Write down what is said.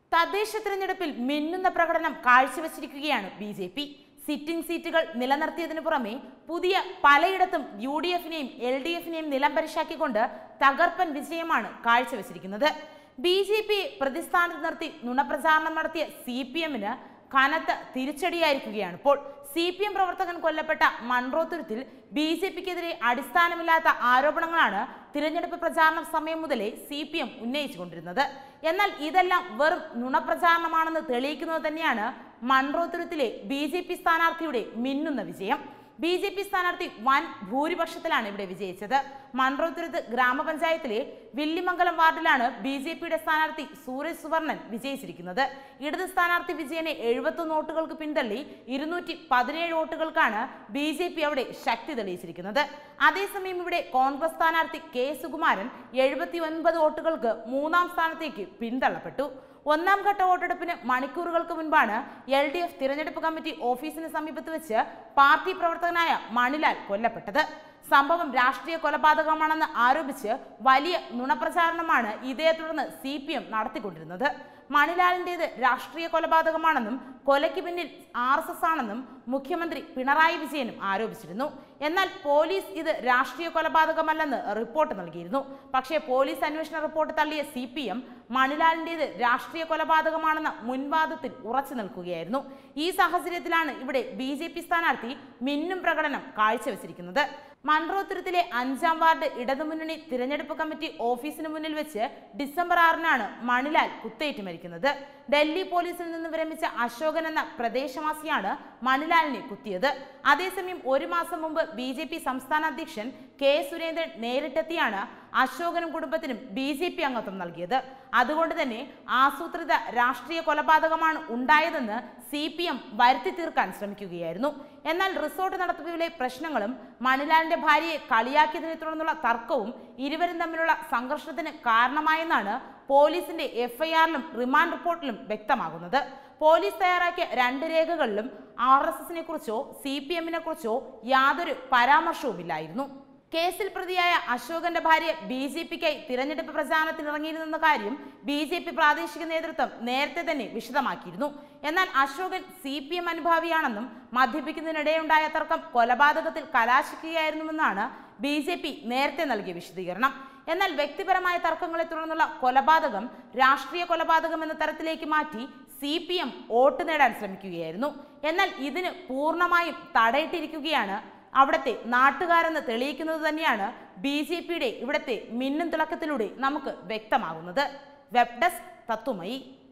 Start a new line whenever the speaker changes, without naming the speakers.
തദ്ദേശ തിരഞ്ഞെടുപ്പിൽ മിന്നുന്ന പ്രകടനം കാഴ്ചവെച്ചിരിക്കുകയാണ് ബി ജെ പി സിറ്റിംഗ് സീറ്റുകൾ നിലനിർത്തിയതിനു പുറമെ പുതിയ പലയിടത്തും യു ഡി എഫിനെയും എൽ ഡി എഫിനെയും നിലം പരിശാക്കിക്കൊണ്ട് തകർപ്പൻ വിജയമാണ് കാഴ്ചവെച്ചിരിക്കുന്നത് ബി ജെ പി പ്രതിസ്ഥാനത്ത് നിർത്തി നുണപ്രചാരണം നടത്തിയ സി പി എമ്മിന് കനത്ത തിരിച്ചടിയായിരിക്കുകയാണ് ഇപ്പോൾ സി പി എം പ്രവർത്തകൻ കൊല്ലപ്പെട്ട മൺറോത്തുരുത്തിൽ ബി ജെ പിക്കെതിരെ അടിസ്ഥാനമില്ലാത്ത ആരോപണങ്ങളാണ് തിരഞ്ഞെടുപ്പ് പ്രചാരണ സമയം മുതലേ സി പി എം ഉന്നയിച്ചുകൊണ്ടിരുന്നത് എന്നാൽ ഇതെല്ലാം വെറും നുണപ്രചാരണമാണെന്ന് തെളിയിക്കുന്നത് തന്നെയാണ് മൺറോത്തുരുത്തിലെ ബി ജെ പി സ്ഥാനാർത്ഥിയുടെ മിന്നുന്ന വിജയം ബി ജെ പി സ്ഥാനാർത്ഥി വൻ ഭൂരിപക്ഷത്തിലാണ് ഇവിടെ വിജയിച്ചത് മൺറോത്തുരുത്ത് ഗ്രാമപഞ്ചായത്തിലെ വില്ലിമംഗലം വാർഡിലാണ് ബി ജെ പിയുടെ സ്ഥാനാർത്ഥി സൂരജ് സുവർണൻ വിജയിച്ചിരിക്കുന്നത് ഇടത് സ്ഥാനാർത്ഥി വിജയനെ എഴുപത്തൊന്ന് വോട്ടുകൾക്ക് പിന്തള്ളി ഇരുന്നൂറ്റി പതിനേഴ് വോട്ടുകൾക്കാണ് ബി ജെ പി അവിടെ ശക്തി തെളിയിച്ചിരിക്കുന്നത് അതേസമയം ഇവിടെ കോൺഗ്രസ് സ്ഥാനാർത്ഥി കെ സുകുമാരൻ എഴുപത്തി ഒൻപത് വോട്ടുകൾക്ക് മൂന്നാം സ്ഥാനത്തേക്ക് പിന്തള്ളപ്പെട്ടു ഒന്നാം ഘട്ട വോട്ടെടുപ്പിന് മണിക്കൂറുകൾക്ക് മുൻപാണ് എൽ ഡി എഫ് തിരഞ്ഞെടുപ്പ് കമ്മിറ്റി ഓഫീസിന് സമീപത്ത് വെച്ച് പാർട്ടി പ്രവർത്തകനായ മണിലാൽ കൊല്ലപ്പെട്ടത് സംഭവം രാഷ്ട്രീയ കൊലപാതകമാണെന്ന് ആരോപിച്ച് വലിയ നുണപ്രചാരണമാണ് ഇതേ തുടർന്ന് സി പി എം നടത്തിക്കൊണ്ടിരുന്നത് മണിലാലിൻ്റേത് രാഷ്ട്രീയ കൊലപാതകമാണെന്നും കൊലയ്ക്ക് പിന്നിൽ ആർ എസ് എസ് ആണെന്നും മുഖ്യമന്ത്രി പിണറായി വിജയനും ആരോപിച്ചിരുന്നു എന്നാൽ പോലീസ് ഇത് രാഷ്ട്രീയ കൊലപാതകമല്ലെന്ന് റിപ്പോർട്ട് നൽകിയിരുന്നു പക്ഷേ പോലീസ് അന്വേഷണ റിപ്പോർട്ട് തള്ളിയ സി പി എം മണിലാലിൻ്റേത് രാഷ്ട്രീയ കൊലപാതകമാണെന്ന മുൻവാദത്തിൽ ഉറച്ചു നിൽക്കുകയായിരുന്നു ഈ സാഹചര്യത്തിലാണ് ഇവിടെ ബി ജെ പി സ്ഥാനാർത്ഥി മിന്നും പ്രകടനം കാഴ്ചവെച്ചിരിക്കുന്നത് മൺറോത്തുരുത്തിലെ അഞ്ചാം വാർഡ് ഇടതുമുന്നണി തിരഞ്ഞെടുപ്പ് കമ്മിറ്റി ഓഫീസിന് മുന്നിൽ വെച്ച് ഡിസംബർ ആറിനാണ് മണിലാൽ കുത്തേറ്റ് മരിക്കുന്നത് ഡൽഹി പോലീസിൽ നിന്ന് വിരമിച്ച അശോകൻ എന്ന പ്രദേശവാസിയാണ് മണിലാലിനെ കുത്തിയത് അതേസമയം ഒരു മാസം മുമ്പ് ബി ജെ പി സംസ്ഥാന അധ്യക്ഷൻ കെ സുരേന്ദ്രൻ നേരിട്ടെത്തിയാണ് അശോകനും കുടുംബത്തിനും ബി ജെ പി അംഗത്വം നൽകിയത് അതുകൊണ്ട് തന്നെ ആസൂത്രിത രാഷ്ട്രീയ കൊലപാതകമാണ് ഉണ്ടായതെന്ന് സി പി എം വരുത്തി തീർക്കാൻ ശ്രമിക്കുകയായിരുന്നു എന്നാൽ റിസോർട്ട് നടത്തിപ്പിലെ പ്രശ്നങ്ങളും മണിലാലിന്റെ ഭാര്യയെ കളിയാക്കിയതിനെ തുടർന്നുള്ള തർക്കവും ഇരുവരും തമ്മിലുള്ള സംഘർഷത്തിന് കാരണമായെന്നാണ് പോലീസിന്റെ എഫ്ഐആറിലും റിമാൻഡ് റിപ്പോർട്ടിലും വ്യക്തമാകുന്നത് പോലീസ് തയ്യാറാക്കിയ രണ്ട് രേഖകളിലും ആർ എസ് എസിനെ കുറിച്ചോ സി പി എമ്മിനെ കുറിച്ചോ യാതൊരു പരാമർശവുമില്ലായിരുന്നു കേസിൽ പ്രതിയായ അശോകന്റെ ഭാര്യ ബി ജെ പിക്കായി തിരഞ്ഞെടുപ്പ് പ്രചാരണത്തിന് ഇറങ്ങിയിരുന്ന കാര്യം ബി ജെ പി പ്രാദേശിക നേതൃത്വം നേരത്തെ തന്നെ വിശദമാക്കിയിരുന്നു എന്നാൽ അശോകൻ സി പി എം അനുഭാവിയാണെന്നും മദ്യപിക്കുന്നതിനിടെയുണ്ടായ തർക്കം കൊലപാതകത്തിൽ കലാശിക്കുകയായിരുന്നുവെന്നാണ് ബി ജെ പി നേരത്തെ നൽകിയ വിശദീകരണം എന്നാൽ വ്യക്തിപരമായ തർക്കങ്ങളെ തുടർന്നുള്ള കൊലപാതകം രാഷ്ട്രീയ കൊലപാതകം എന്ന തരത്തിലേക്ക് മാറ്റി സി പി എം വോട്ട് നേടാൻ ശ്രമിക്കുകയായിരുന്നു എന്നാൽ ഇതിന് പൂർണ്ണമായും തടയിട്ടിരിക്കുകയാണ് അവിടുത്തെ നാട്ടുകാരെന്ന് തെളിയിക്കുന്നത് തന്നെയാണ് ബി ജെ പിയുടെ ഇവിടുത്തെ മിന്നും തിളക്കത്തിലൂടെ നമുക്ക് വ്യക്തമാകുന്നത് വെബ് ഡെസ്ക് തത്തുമയി